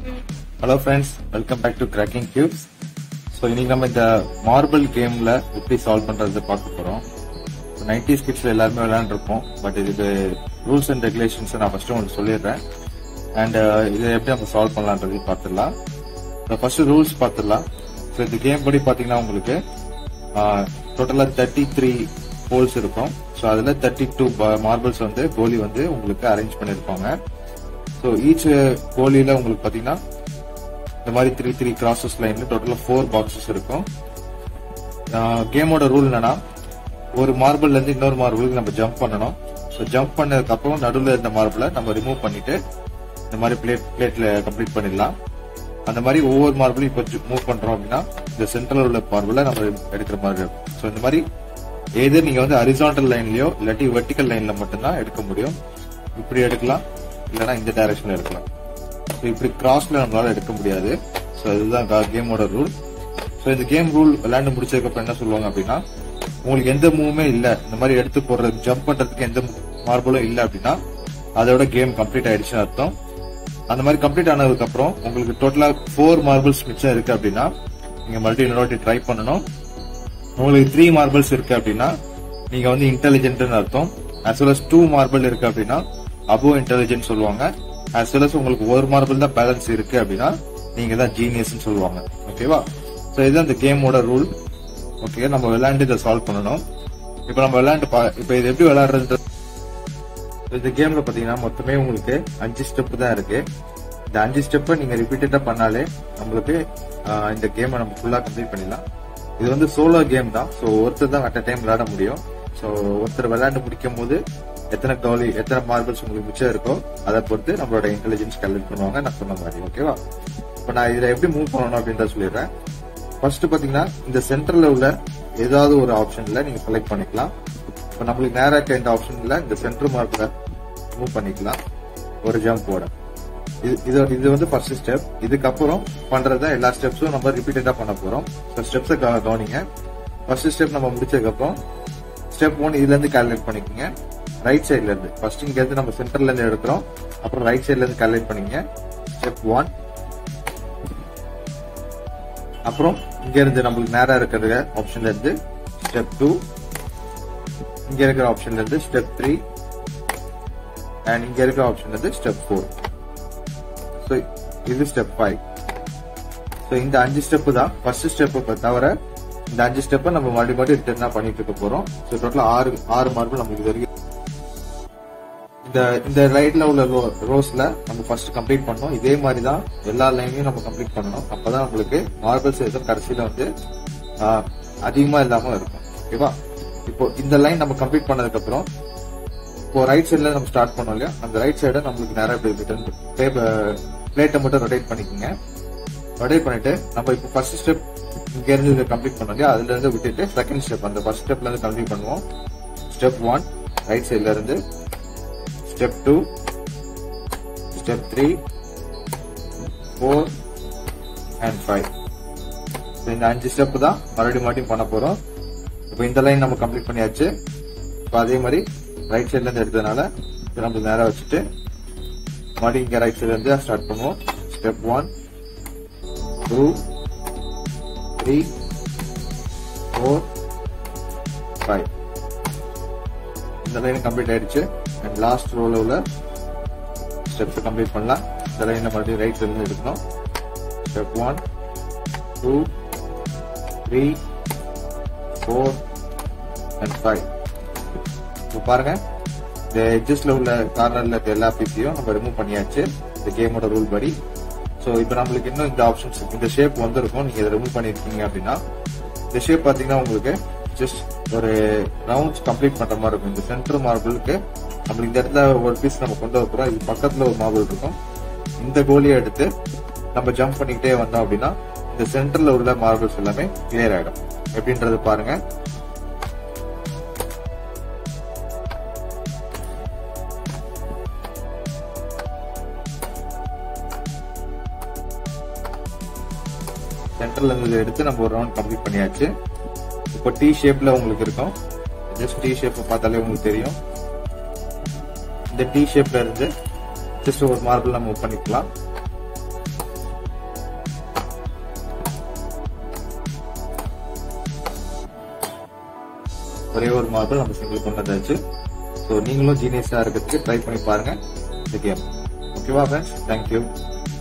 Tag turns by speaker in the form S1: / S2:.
S1: hello friends welcome back to cracking cubes so இன்னைக்கு நம்ம இந்த மார்பிள் கேம்ல எப்படி சால்வ் பண்றது பார்க்க போறோம் நைன்டி கிட்ஸ்ல எல்லாருமே விளையாண்டுருப்போம் பட் இதுக்கு ரூல்ஸ் அண்ட் ரெகுலேஷன்ஸ் நான் ஃபர்ஸ்ட் உங்களுக்கு சொல்லிடுறேன் அண்ட் இதை எப்படி நம்ம சால்வ் பண்ணலான்றதையும் பார்த்துடலாம் ஸோ ஃபர்ஸ்ட் ரூல்ஸ் பார்த்துடலாம் ஸோ இந்த கேம் படி பார்த்தீங்கன்னா உங்களுக்கு டோட்டலாக தேர்ட்டி த்ரீ ஹோல்ஸ் இருக்கும் ஸோ அதில் தேர்ட்டி டூ மார்பிள்ஸ் வந்து கோலி வந்து உங்களுக்கு அரேஞ்ச் பண்ணியிருப்பாங்க ஸோ ஈச் கோலியில் உங்களுக்கு பார்த்தீங்கன்னா இந்த மாதிரி த்ரீ த்ரீ கிராசஸ் லைன்ல டோட்டலாக ஃபோர் பாக்ஸஸ் இருக்கும் கேமோட ரூல் என்னன்னா ஒரு மார்பிள்ல இருந்து இன்னொரு மார்பிளுக்கு நம்ம ஜம்ப் பண்ணணும் ஸோ ஜம்ப் பண்ணதுக்கு அப்புறம் நடுவில் இருந்த மார்பிளை நம்ம ரிமூவ் பண்ணிட்டு இந்த மாதிரி பிளேட் பிளேட்ல கம்ப்ளீட் பண்ணிடலாம் அந்த மாதிரி ஒவ்வொரு மார்பிளும் இப்போ மூவ் பண்றோம் அப்படின்னா இந்த சென்ட்ரல் உள்ள மார்பிளை நம்ம எடுக்கிற மாதிரி இருக்கும் ஸோ இந்த மாதிரி ஏதோ நீங்க வந்து ஹரிசாண்டல் லைன்லயோ இல்லாட்டி வெர்டிக்கல் லைன்ல மட்டும்தான் எடுக்க முடியும் இப்படி எடுக்கலாம் இல்லைன்னா இந்த டைரக்ஷன்ல எடுக்கலாம் ஸோ இப்படி கிராஸ்ல நம்மளால எடுக்க முடியாது ஸோ இதுதான் கேமோட ரூல் ஸோ இந்த கேம் ரூல் விளையாண்டு முடிச்சதுக்கு அப்புறம் என்ன சொல்லுவாங்க அப்படின்னா உங்களுக்கு எந்த மூவுமே இல்ல இந்த மாதிரி எடுத்து போடுறது ஜம்ப் பண்றதுக்கு எந்த மார்பிளும் இல்ல அப்படின்னா அதோட கேம் கம்ப்ளீட் ஆயிடுச்சுன்னு அர்த்தம் அந்த மாதிரி கம்ப்ளீட் ஆனதுக்கு அப்புறம் உங்களுக்கு டோட்டலா ஃபோர் மார்பிள்ஸ் மிச்சம் இருக்கு அப்படின்னா நீங்க மல்டி இன்னொரு ட்ரை பண்ணணும் உங்களுக்கு த்ரீ மார்பிள்ஸ் இருக்கு அப்படின்னா நீங்க வந்து இன்டெலிஜென்ட்னு அர்த்தம் as well as two marble இருக்கு அப்படின்னா அபோவ் இன்டெலிஜென்ட் சொல்லுவாங்க as well as உங்களுக்கு ஒரு மார்பிள் தான் பேலன்ஸ் இருக்கு அப்படின்னா நீங்க தான் ஜீனியஸ் சொல்லுவாங்க ஓகேவா சோ இதுதான் இந்த கேமோட ரூல் ஓகே நம்ம விளையாண்டு இதை சால்வ் பண்ணணும் இப்போ நம்ம விளையாண்டு பா- இப்போ இது எப்படி விளையாடுறது இந்த கேம்ல பாத்தீங்கன்னா மொத்தமே உங்களுக்கு அஞ்சு ஸ்டெப் தான் இருக்கு இந்த அஞ்சு ஸ்டெப்பை நீங்க ரிப்பீட்டடா பண்ணாலே நம்மளுக்கு ஆஹ், இந்த கேமை நம்ம ஃபுல்லா கம்ப்ளீட் பண்ணிடலாம் இது வந்து சோலோ கேம் தான் ஸோ ஒருத்தர் தான் அட் டைம் விளையாட முடியும் ஸோ ஒருத்தர் விளையாண்டு முடிக்கும் போது எத்தனை கவுலி எத்தனை மார்பிள்ஸ் உங்களுக்கு மிச்சம் இருக்கோ அதை பொறுத்து நம்மளோட இன்டெலிஜென்ஸ் கால்குலேட் பண்ணுவாங்க நான் சொன்ன மாதிரி ஓகேவா இப்போ நான் இதுல எப்படி மூவ் பண்ணணும் அப்படின்றத சொல்லிடுறேன் ஃபர்ஸ்ட் பாத்தீங்கன்னா இந்த சென்டர்ல உள்ள ஏதாவது ஒரு ஆப்ஷன்ல நீங்க செலக்ட் பண்ணிக்கலாம் இப்போ நம்மளுக்கு நேரா இருக்க இந்த ஆப்ஷன்ல இந்த சென்டர் மார்க்ல மூவ் பண்ணிக்கலாம் ஒரு ஜம்ப் போட இது இது இது வந்து ஃபர்ஸ்ட் ஸ்டெப் இதுக்கப்புறம் பண்றத எல்லா ஸ்டெப்ஸும் நம்ம ரிப்பீட்டடா பண்ண போறோம் ஸ்டெப்ஸை கவனிங்க ஃபர்ஸ்ட் ஸ்டெப் நம்ம முடிச்சதுக்கு அப்புறம் ஸ்டெப் ஒன் இதுல இருந்து கால்குலேட் பண்ணிக்கோங்க ரைட் சைடுல இருந்து ஃபர்ஸ்ட் இங்க இருந்து நம்ம சென்டர்ல இருந்து எடுக்கிறோம் அப்புறம் ரைட் சைடுல இருந்து கால்குலேட் பண்ணிக்கங்க ஸ்டெப் ஒன் அப்புறம் இங்க இருந்து நம்மளுக்கு நேரா இருக்கிற ஆப்ஷன்ல இருந்து ஸ்டெப் டூ இங்க இருக்கிற ஆப்ஷன்ல இருந்து ஸ்டெப் த்ரீ அண்ட் இங்க இருக்கிற ஆப்ஷன்ல இருந்து ஸ்டெப் ஃபோர் ஸோ இது ஸ்டெப் ஃபைவ் ஸோ இந்த அஞ்சு ஸ்டெப் தான் ஃபர்ஸ்ட் ஸ்டெப் தவிர இந்த அஞ்சு ஸ்டெப்பை நம்ம மறுபடியும் மறுபடியும் ரிட்டர்னா பண்ணிட்டு இருக்க போறோம் ஸோ டோட்டலா ஆறு ஆறு மார்பிள் நமக்கு இது வரைக்கும் இந்த இந்த ரைட்ல உள்ள ரோஸ்ல நம்ம ஃபர்ஸ்ட் கம்ப்ளீட் பண்ணோம் இதே மாதிரி தான் எல்லா லைனையும் நம்ம கம்ப்ளீட் பண்ணணும் அப்பதான் நம்மளுக்கு மார்பிள்ஸ் எதுவும் கடைசியில வந்து ஆஹ், அதிகமா இல்லாம இருக்கும் ஓகேவா இப்போ இந்த லைன் நம்ம கம்ப்ளீட் பண்ணதுக்கு அப்புறம் இப்போ ரைட் சைடுல நம்ம ஸ்டார்ட் பண்ணோம் இல்லையா அந்த ரைட் சைடை நம்மளுக்கு நேரா இப்படி ரிட்டர்ன் பிளேட்டை மட்டும் ரொட்டேட் பண்ணிக்கோங்க ரொட்டேட் பண்ணிட்டு நம்ம இப்போ ஃபர்ஸ்ட் ஸ்டெப் இங்க இருந்து இதை கம்ப்ளீட் பண்ணோம் இல்லையா அதுல இருந்து விட்டுட்டு செகண்ட் ஸ்டெப் அந்த ஃபர்ஸ்ட் ஸ்டெப்ல இருந்து கம்ப்ளீட் பண்ணுவோம் ஸ்டெப் ஒன் ரைட் சைடுல இருந்து step two step three four and five இந்த அஞ்சு ஸ்டெப் தான் மறுபடியும் மறுபடியும் பண்ண போறோம் இப்போ இந்த லைன் நம்ம கம்ப்ளீட் பண்ணியாச்சு இப்போ அதே மாதிரி ரைட் சைட்ல இருந்து எடுத்ததுனால இதை நம்ம நேரா வச்சுட்டு மறுபடியும் இங்க ரைட் சைட்ல இருந்து ஸ்டார்ட் பண்ணுவோம் step one two three four five இந்த லைன் கம்ப்ளீட் ஆயிடுச்சு அண்ட் லாஸ்ட் ரோல உள்ள ஸ்டெப்ஸ் கம்ப்ளீட் பண்ணலாம் இந்த லைனை மறுபடியும் ரைட் சைட்ல இருந்து எடுக்கணும் step one two three four and five இப்போ பாருங்க இந்த எட்ஜஸ்ல உள்ள கார்னர்ல இருக்க எல்லா பீஸையும் நம்ம ரிமூவ் பண்ணியாச்சு இந்த கேமோட ரூல் படி ஸோ இப்போ நம்மளுக்கு இன்னும் இந்த ஆப்ஷன்ஸ் இந்த ஷேப் வந்திருக்கும் நீங்க இதை ரிமூவ் பண்ணிருக்கீங்க அப்படின்னா இந்த ஷேப் பாத்தீங்கன்னா உங்களுக்கு ஜஸ்ட் ஒரு ரவுண்ட்ஸ் கம்ப்ளீட் பண்ற மாதிரி இருக்கும் இந்த சென்டர் மார்பிளுக்கு நம்மளுக்கு இந்த இடத்துல ஒரு பீஸ் நம்ம கொண்டு வர போறோம் இது பக்கத்துல ஒரு மார்பிள் இருக்கும் இந்த கோலியை எடுத்து நம்ம ஜம்ப் பண்ணிக்கிட்டே வந்தோம் அப்படின்னா இந்த சென்டர்ல உள்ள மார்பிள்ஸ் எல்லாமே கிளியர் ஆயிடும் எப்படின்றது பாருங்க சென்டர்ல இருந்து இதை எடுத்து நம்ம ஒரு ரவுண்ட் கம்ப்ளீட் பண்ணியாச்சு இப்போ டி ஷேப்ல உங்களுக்கு இருக்கும் ஜஸ்ட் டி ஷேப் பார்த்தாலே உங்களுக்கு தெரியும் இந்த டி ஷேப்ல இருந்து ஜஸ்ட் ஒரு மார்பிள் நம்ம மூவ் பண்ணிக்கலாம் ஒரே ஒரு மார்பிள் நம்ம சிங்கிள் கொண்டு வந்தாச்சு ஸோ நீங்களும் ஜீனியஸா இருக்கிறதுக்கு ட்ரை பண்ணி பாருங்க இந்த கேம் ஓகேவா ஃப்ரெண்ட்ஸ் தேங்க்யூ